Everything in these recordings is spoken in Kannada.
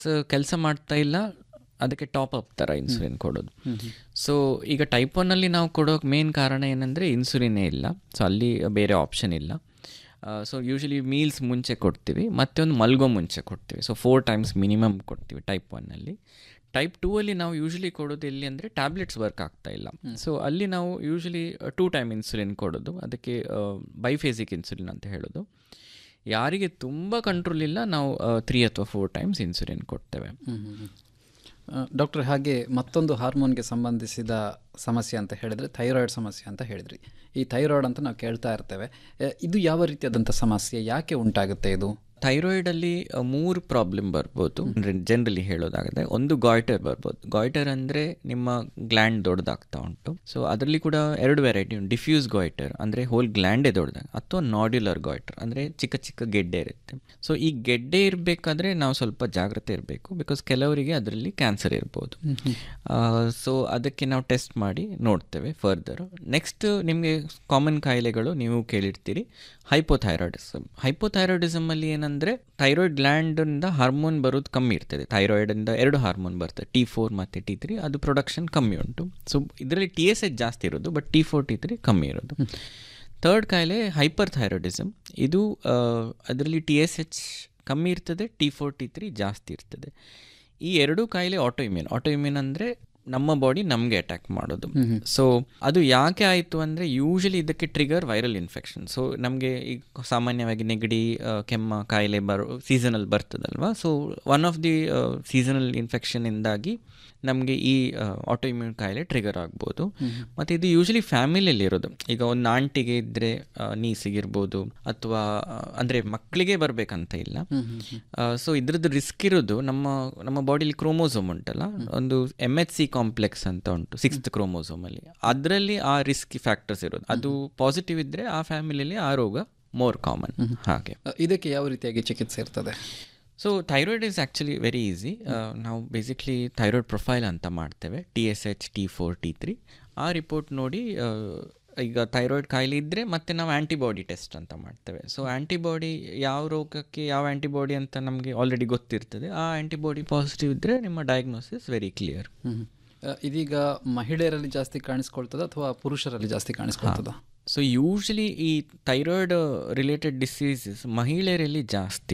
ಕೆಲಸ ಮಾಡ್ತಾ ಇಲ್ಲ ಅದಕ್ಕೆ ಟಾಪ್ ಅಪ್ ಥರ ಇನ್ಸುಲಿನ್ ಕೊಡೋದು ಸೊ ಈಗ ಟೈಪ್ ಒನ್ನಲ್ಲಿ ನಾವು ಕೊಡೋಕೆ ಮೇನ್ ಕಾರಣ ಏನಂದರೆ ಇನ್ಸುಲಿನೇ ಇಲ್ಲ ಸೊ ಅಲ್ಲಿ ಬೇರೆ ಆಪ್ಷನ್ ಇಲ್ಲ ಸೊ ಯೂಶಲಿ ಮೀಲ್ಸ್ ಮುಂಚೆ ಕೊಡ್ತೀವಿ ಮತ್ತೆ ಒಂದು ಮಲ್ಗೋ ಮುಂಚೆ ಕೊಡ್ತೀವಿ ಸೊ ಫೋರ್ ಟೈಮ್ಸ್ ಮಿನಿಮಮ್ ಕೊಡ್ತೀವಿ ಟೈಪ್ ಒನ್ನಲ್ಲಿ ಟೈಪ್ ಟೂ ಅಲ್ಲಿ ನಾವು ಯೂಶಲಿ ಕೊಡೋದು ಎಲ್ಲಿ ಅಂದರೆ ಟ್ಯಾಬ್ಲೆಟ್ಸ್ ವರ್ಕ್ ಆಗ್ತಾ ಇಲ್ಲ ಸೊ ಅಲ್ಲಿ ನಾವು ಯೂಶಲಿ ಟೂ ಟೈಮ್ ಇನ್ಸುಲಿನ್ ಕೊಡೋದು ಅದಕ್ಕೆ ಬೈಫೇಸಿಕ್ ಇನ್ಸುಲಿನ್ ಅಂತ ಹೇಳೋದು ಯಾರಿಗೆ ತುಂಬ ಕಂಟ್ರೋಲ್ ಇಲ್ಲ ನಾವು ತ್ರೀ ಅಥವಾ ಫೋರ್ ಟೈಮ್ಸ್ ಇನ್ಸುಲಿನ್ ಕೊಡ್ತೇವೆ ಡಾಕ್ಟರ್ ಹಾಗೆ ಮತ್ತೊಂದು ಹಾರ್ಮೋನ್ಗೆ ಸಂಬಂಧಿಸಿದ ಸಮಸ್ಯೆ ಅಂತ ಹೇಳಿದರೆ ಥೈರಾಯ್ಡ್ ಸಮಸ್ಯೆ ಅಂತ ಹೇಳಿದ್ರಿ ಈ ಥೈರಾಯ್ಡ್ ಅಂತ ನಾವು ಕೇಳ್ತಾ ಇರ್ತೇವೆ ಆ, ಇದು ಯಾವ ರೀತಿಯಾದಂಥ ಸಮಸ್ಯೆ ಯಾಕೆ ಉಂಟಾಗುತ್ತೆ ಇದು ಥೈರಾಯ್ಡಲ್ಲಿ ಮೂರು ಪ್ರಾಬ್ಲಮ್ ಬರ್ಬೋದು ಅಂದರೆ ಜನರಲಿ ಹೇಳೋದಾಗಿದೆ ಒಂದು ಗಾಯ್ಟರ್ ಬರ್ಬೋದು ಗಾಯ್ಟರ್ ಅಂದರೆ ನಿಮ್ಮ ಗ್ಲ್ಯಾಂಡ್ ದೊಡ್ಡದಾಗ್ತಾ ಉಂಟು ಸೊ ಅದರಲ್ಲಿ ಕೂಡ ಎರಡು ವೆರೈಟಿ ಉಂಟು ಡಿಫ್ಯೂಸ್ ಗಾಯ್ಟರ್ ಅಂದರೆ ಹೋಲ್ ಗ್ಲ್ಯಾಂಡೇ ದೊಡ್ಡದಾಗ ಅಥವಾ ನಾಡ್ಯುಲರ್ ಗಾಯ್ಟರ್ ಅಂದರೆ ಚಿಕ್ಕ ಚಿಕ್ಕ ಗೆಡ್ಡೆ ಇರುತ್ತೆ ಸೊ ಈ ಗೆಡ್ಡೆ ಇರಬೇಕಾದ್ರೆ ನಾವು ಸ್ವಲ್ಪ ಜಾಗ್ರತೆ ಇರಬೇಕು ಬಿಕಾಸ್ ಕೆಲವರಿಗೆ ಅದರಲ್ಲಿ ಕ್ಯಾನ್ಸರ್ ಇರ್ಬೋದು ಸೊ ಅದಕ್ಕೆ ನಾವು ಟೆಸ್ಟ್ ಮಾಡಿ ನೋಡ್ತೇವೆ ಫರ್ದರ್ ನೆಕ್ಸ್ಟ್ ನಿಮಗೆ ಕಾಮನ್ ಕಾಯಿಲೆಗಳು ನೀವು ಕೇಳಿರ್ತೀರಿ ಹೈಪೋಥೈರಾಯ್ಡಿಸಮ್ ಹೈಪೋಥೈರಾಯ್ಡಿಸಮಲ್ಲಿ ಏನಂದರೆ ಥೈರಾಯ್ಡ್ ಗ್ಲ್ಯಾಂಡಿಂದ ಹಾರ್ಮೋನ್ ಬರೋದು ಕಮ್ಮಿ ಇರ್ತದೆ ಥೈರಾಯ್ಡಿಂದ ಎರಡು ಹಾರ್ಮೋನ್ ಬರ್ತದೆ ಟಿ ಫೋರ್ ಮತ್ತು ಟಿ ತ್ರೀ ಅದು ಪ್ರೊಡಕ್ಷನ್ ಕಮ್ಮಿ ಉಂಟು ಸೊ ಇದರಲ್ಲಿ ಟಿ ಎಸ್ ಎಚ್ ಜಾಸ್ತಿ ಇರೋದು but T four T three ಕಮ್ಮಿ ಇರೋದು ಥರ್ಡ್ ಕಾಯಿಲೆ ಹೈಪರ್ ಥೈರಾಯ್ಡಿಸಮ್ ಇದು ಅದರಲ್ಲಿ ಟಿ ಎಸ್ ಎಚ್ ಕಮ್ಮಿ ಇರ್ತದೆ ಟಿ ಫೋರ್ ಟಿ ತ್ರೀ ಜಾಸ್ತಿ ಇರ್ತದೆ ಈ ಎರಡೂ ಕಾಯಿಲೆ ಆಟೋ ಇಮ್ಯೂನ್ ಆಟೋ ಇಮ್ಯೂನ್ ಅಂದರೆ ನಮ್ಮ ಬಾಡಿ ನಮಗೆ ಅಟ್ಯಾಕ್ ಮಾಡೋದು ಸೊ ಅದು ಯಾಕೆ ಆಯಿತು ಅಂದರೆ ಯೂಶಲಿ ಇದಕ್ಕೆ ಟ್ರಿಗರ್ ವೈರಲ್ ಇನ್ಫೆಕ್ಷನ್ ಸೊ ನಮಗೆ ಈಗ ಸಾಮಾನ್ಯವಾಗಿ ನೆಗಡಿ ಆ, ಕೆಮ್ಮ ಕಾಯಿಲೆ ಬರೋ ಸೀಸನಲ್ ಬರ್ತದಲ್ವಾ so one of the seasonal ಇನ್ಫೆಕ್ಷನಿಂದಾಗಿ ನಮಗೆ ಈ ಆಟೋ ಇಮ್ಯೂನ್ ಕಾಯಿಲೆ ಟ್ರಿಗರ್ ಆಗ್ಬೋದು ಮತ್ತು ಇದು ಯೂಶಲಿ ಫ್ಯಾಮಿಲಿಯಲ್ಲಿ ಇರೋದು ಈಗ ಒಂದು ಆಂಟಿಗೆ ಇದ್ದರೆ ನೀಸಿಗಿರ್ಬೋದು ಅಥವಾ ಅಂದರೆ ಮಕ್ಕಳಿಗೆ ಬರಬೇಕಂತ ಇಲ್ಲ ಸೊ ಇದ್ರದ್ದು ರಿಸ್ಕ್ ಇರೋದು ನಮ್ಮ ನಮ್ಮ ಬಾಡಿಲಿ ಕ್ರೋಮೋಸೋಮ್ ಉಂಟಲ್ಲ ಒಂದು ಎಮ್ ಎಚ್ ಸಿ ಕಾಂಪ್ಲೆಕ್ಸ್ ಅಂತ ಉಂಟು ಸಿಕ್ಸ್ತ್ ಕ್ರೋಮೋಸೋಮಲ್ಲಿ ಅದರಲ್ಲಿ ಆ ರಿಸ್ಕ್ ಫ್ಯಾಕ್ಟರ್ಸ್ ಇರೋದು ಅದು ಪಾಸಿಟಿವ್ ಇದ್ದರೆ ಆ ಫ್ಯಾಮಿಲಿಯಲ್ಲಿ ಆ ರೋಗ ಮೋರ್ ಕಾಮನ್ ಹಾಗೆ ಆ, ಇದಕ್ಕೆ ಯಾವ ರೀತಿಯಾಗಿ ಚಿಕಿತ್ಸೆ ಇರ್ತದೆ so thyroid is actually very easy ನಾವು ಬೇಸಿಕ್ಲಿ ಥೈರಾಯ್ಡ್ ಪ್ರೊಫೈಲ್ ಅಂತ ಮಾಡ್ತೇವೆ T S H T four T three ಆ ರಿಪೋರ್ಟ್ ನೋಡಿ ಆ, ಈಗ ಥೈರಾಯ್ಡ್ ಕಾಯಿಲೆ ಇದ್ದರೆ ಮತ್ತೆ ನಾವು ಆ್ಯಂಟಿಬಾಡಿ ಟೆಸ್ಟ್ ಅಂತ ಮಾಡ್ತೇವೆ ಸೊ ಆ್ಯಂಟಿಬಾಡಿ ಯಾವ ರೋಗಕ್ಕೆ ಯಾವ ಆ್ಯಂಟಿಬಾಡಿ ಅಂತ ನಮಗೆ ಆಲ್ರೆಡಿ ಗೊತ್ತಿರ್ತದೆ ಆ ಆ್ಯಂಟಿಬಾಡಿ ಪಾಸಿಟಿವ್ ಇದ್ದರೆ ನಿಮ್ಮ ಡಯಾಗ್ನೋಸಿಸ್ ವೆರಿ ಕ್ಲಿಯರ್ ಹ್ಮ್. ಆ, ಇದೀಗ ಮಹಿಳೆಯರಲ್ಲಿ ಜಾಸ್ತಿ ಕಾಣಿಸ್ಕೊಳ್ತದ ಅಥವಾ ಪುರುಷರಲ್ಲಿ ಜಾಸ್ತಿ ಕಾಣಿಸ್ಕೊಳ್ತದ ಸೊ ಯೂಶಲಿ ಈ ಥೈರಾಯ್ಡ್ ರಿಲೇಟೆಡ್ ಡಿಸೀಸಸ್ ಮಹಿಳೆಯರಲ್ಲಿ ಜಾಸ್ತಿ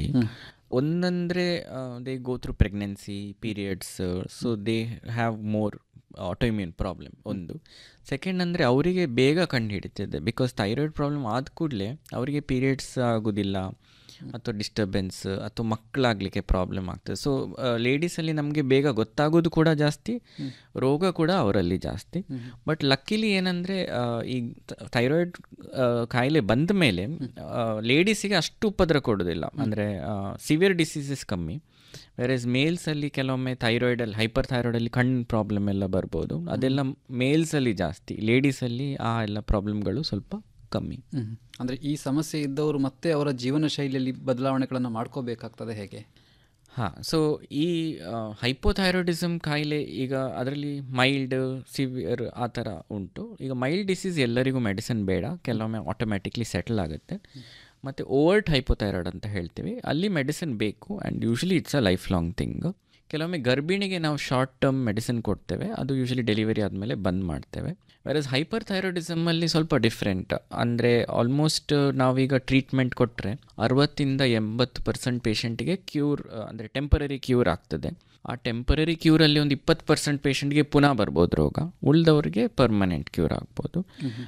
ಒಂದಂದರೆ they go through pregnancy periods so they have more autoimmune problem ಒಂದು ಸೆಕೆಂಡ್ ಅಂದರೆ ಅವರಿಗೆ ಬೇಗ ಕಂಡು ಹಿಡಿತದೆ ಬಿಕಾಸ್ ಥೈರಾಯ್ಡ್ ಪ್ರಾಬ್ಲಮ್ ಆದ ಕೂಡಲೇ ಅವರಿಗೆ ಪೀರಿಯಡ್ಸ್ ಆಗೋದಿಲ್ಲ ಅಥವಾ ಡಿಸ್ಟರ್ಬೆನ್ಸ್ ಅಥವಾ ಮಕ್ಕಳಾಗಲಿಕ್ಕೆ ಪ್ರಾಬ್ಲಮ್ ಆಗ್ತದೆ ಸೊ ಲೇಡೀಸಲ್ಲಿ ನಮಗೆ ಬೇಗ ಗೊತ್ತಾಗೋದು ಕೂಡ ಜಾಸ್ತಿ ರೋಗ ಕೂಡ ಅವರಲ್ಲಿ ಜಾಸ್ತಿ ಬಟ್ ಲಕ್ಕಿಲಿ ಏನಂದರೆ ಈ ಥೈರಾಯ್ಡ್ ಕಾಯಿಲೆ ಬಂದ ಮೇಲೆ ಲೇಡೀಸಿಗೆ ಅಷ್ಟು ಉಪದ್ರ ಕೊಡೋದಿಲ್ಲ ಅಂದರೆ ಸಿವಿಯರ್ ಡಿಸೀಸಸ್ ಕಮ್ಮಿ ವೆರೇಸ್ ಮೇಲ್ಸಲ್ಲಿ ಕೆಲವೊಮ್ಮೆ ಥೈರಾಯ್ಡಲ್ಲಿ ಹೈಪರ್ ಥೈರಾಯ್ಡಲ್ಲಿ ಕಣ್ಣು ಪ್ರಾಬ್ಲಮ್ ಎಲ್ಲ ಬರ್ಬೋದು ಅದೆಲ್ಲ ಮೇಲ್ಸಲ್ಲಿ ಜಾಸ್ತಿ ಲೇಡೀಸಲ್ಲಿ ಆ ಎಲ್ಲ ಪ್ರಾಬ್ಲಮ್ಗಳು ಸ್ವಲ್ಪ ಕಮ್ಮಿ ಹ್ಮ್. ಅಂದ್ರೆ ಈ ಸಮಸ್ಯೆ ಇದ್ದವರು ಮತ್ತೆ ಅವರ ಜೀವನ ಶೈಲಿಯಲ್ಲಿ ಬದಲಾವಣೆಗಳನ್ನು ಮಾಡ್ಕೋಬೇಕಾಗ್ತದೆ ಹೇಗೆ ಹಾಂ ಸೊ ಈ ಹೈಪೋಥೈರಾಯ್ಡಿಸಮ್ ಕಾಯಿಲೆ ಈಗ ಅದರಲ್ಲಿ ಮೈಲ್ಡ್ ಸಿವಿಯರ್ ಆ ಥರ ಉಂಟು ಈಗ ಮೈಲ್ಡ್ ಡಿಸೀಸ್ ಎಲ್ಲರಿಗೂ ಮೆಡಿಸಿನ್ ಬೇಡ ಕೆಲವೊಮ್ಮೆ ಆಟೋಮ್ಯಾಟಿಕ್ಲಿ ಸೆಟಲ್ ಆಗುತ್ತೆ ಮತ್ತು ಓವರ್ಟ್ ಹೈಪೋಥೈರಾಯ್ಡ್ ಅಂತ ಹೇಳ್ತೀವಿ ಅಲ್ಲಿ ಮೆಡಿಸಿನ್ ಬೇಕು and usually it's a life long thing ಕೆಲವೊಮ್ಮೆ ಗರ್ಭಿಣಿಗೆ ನಾವು ಶಾರ್ಟ್ ಟರ್ಮ್ ಮೆಡಿಸಿನ್ ಕೊಡ್ತೇವೆ ಅದು ಯೂಶಲಿ ಡೆಲಿವರಿ ಆದಮೇಲೆ ಬಂದ್ ಮಾಡ್ತೇವೆ ವೆರಸ್ ಹೈಪರ್ ಥೈರಾಯ್ಡಿಸಮಲ್ಲಿ ಸ್ವಲ್ಪ ಡಿಫ್ರೆಂಟ್ ಅಂದರೆ ಆಲ್ಮೋಸ್ಟ್ ನಾವೀಗ ಟ್ರೀಟ್ಮೆಂಟ್ ಕೊಟ್ಟರೆ ಅರವತ್ತಿಂದ ಎಂಬತ್ತು ಪರ್ಸೆಂಟ್ ಪೇಷಂಟಿಗೆ ಕ್ಯೂರ್ ಅಂದರೆ ಟೆಂಪರರಿ ಕ್ಯೂರ್ ಆಗ್ತದೆ ಆ ಟೆಂಪರರಿ ಕ್ಯೂರಲ್ಲಿ ಒಂದು ಇಪ್ಪತ್ತು ಪರ್ಸೆಂಟ್ ಪೇಷಂಟ್ಗೆ ಪುನಃ ಬರ್ಬೋದು ರೋಗ ಉಳಿದವ್ರಿಗೆ ಪರ್ಮನೆಂಟ್ ಕ್ಯೂರ್ ಆಗ್ಬೋದು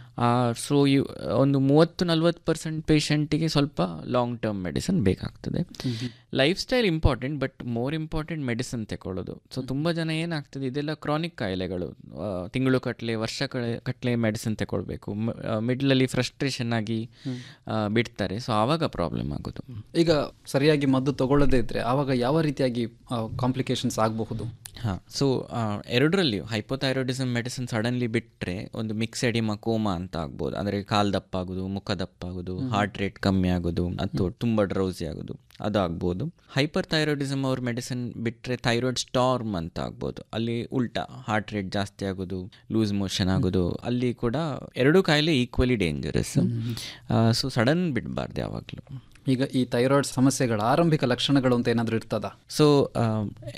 ಸೊ ಯು ಒಂದು ಮೂವತ್ತು ನಲ್ವತ್ತು ಪರ್ಸೆಂಟ್ ಪೇಷಂಟಿಗೆ ಸ್ವಲ್ಪ ಲಾಂಗ್ ಟರ್ಮ್ ಮೆಡಿಸಿನ್ ಬೇಕಾಗ್ತದೆ lifestyle important but more important medicine ತಗೊಳ್ಳೋದು ಸೊ ತುಂಬ ಜನ ಏನಾಗ್ತದೆ ಇದೆಲ್ಲ ಕ್ರಾನಿಕ್ ಕಾಯಿಲೆಗಳು ತಿಂಗಳು ಕಟ್ಲೆ ವರ್ಷ ಕಳೆ ಕಟ್ಲೆ ಮೆಡಿಸಿನ್ ತಗೊಳ್ಬೇಕು ಮಿಡ್ಲಲ್ಲಿ ಫ್ರಸ್ಟ್ರೇಷನ್ ಆಗಿ ಆ, ಬಿಡ್ತಾರೆ ಸೊ ಆವಾಗ ಪ್ರಾಬ್ಲಮ್ ಆಗೋದು ಈಗ ಸರಿಯಾಗಿ ಮದ್ದು ತಗೊಳ್ಳದೇ ಇದ್ರೆ ಆವಾಗ ಯಾವ ರೀತಿಯಾಗಿ ಕಾಂಪ್ಲಿಕೇಶನ್ಸ್ ಆಗಬಹುದು ಹಾಂ ಸೊ ಎರಡರಲ್ಲಿಯೂ ಹೈಪೋಥೈರಾಯ್ಡಿಸಮ್ ಮೆಡಿಸಿನ್ ಸಡನ್ಲಿ ಬಿಟ್ಟರೆ ಒಂದು ಮಿಕ್ಸ್ ಎಡಿಮಾ ಕೋಮಾ ಅಂತ ಆಗ್ಬೋದು ಅಂದರೆ ಕಾಲು ದಪ್ಪ ಆಗೋದು ಮುಖ ದಪ್ಪ ಆಗೋದು ಹಾರ್ಟ್ ರೇಟ್ ಕಮ್ಮಿ ಆಗೋದು ಅಥವಾ ತುಂಬ ಡ್ರೌಸಿ ಆಗೋದು ಅದು ಆಗ್ಬೋದು ಹೈಪರ್ ಥೈರಾಯ್ಡಿಸಮ್ ಅವ್ರ ಮೆಡಿಸಿನ್ ಬಿಟ್ಟರೆ ಥೈರಾಯ್ಡ್ ಸ್ಟಾರ್ಮ್ ಅಂತ ಆಗ್ಬೋದು ಅಲ್ಲಿ ಉಲ್ಟಾ ಹಾರ್ಟ್ ರೇಟ್ ಜಾಸ್ತಿ ಆಗೋದು ಲೂಸ್ ಮೋಷನ್ ಆಗೋದು ಅಲ್ಲಿ ಕೂಡ ಎರಡೂ ಕಾಯಿಲೆ ಈಕ್ವಲಿ ಡೇಂಜರಸ್ ಸೊ ಸಡನ್ ಬಿಡಬಾರ್ದು ಯಾವಾಗಲೂ ಈಗ ಈ ಥೈರಾಯ್ಡ್ ಸಮಸ್ಯೆಗಳ ಆರಂಭಿಕ ಲಕ್ಷಣಗಳು ಅಂತ ಏನಾದರೂ ಇರ್ತದಾ ಸೊ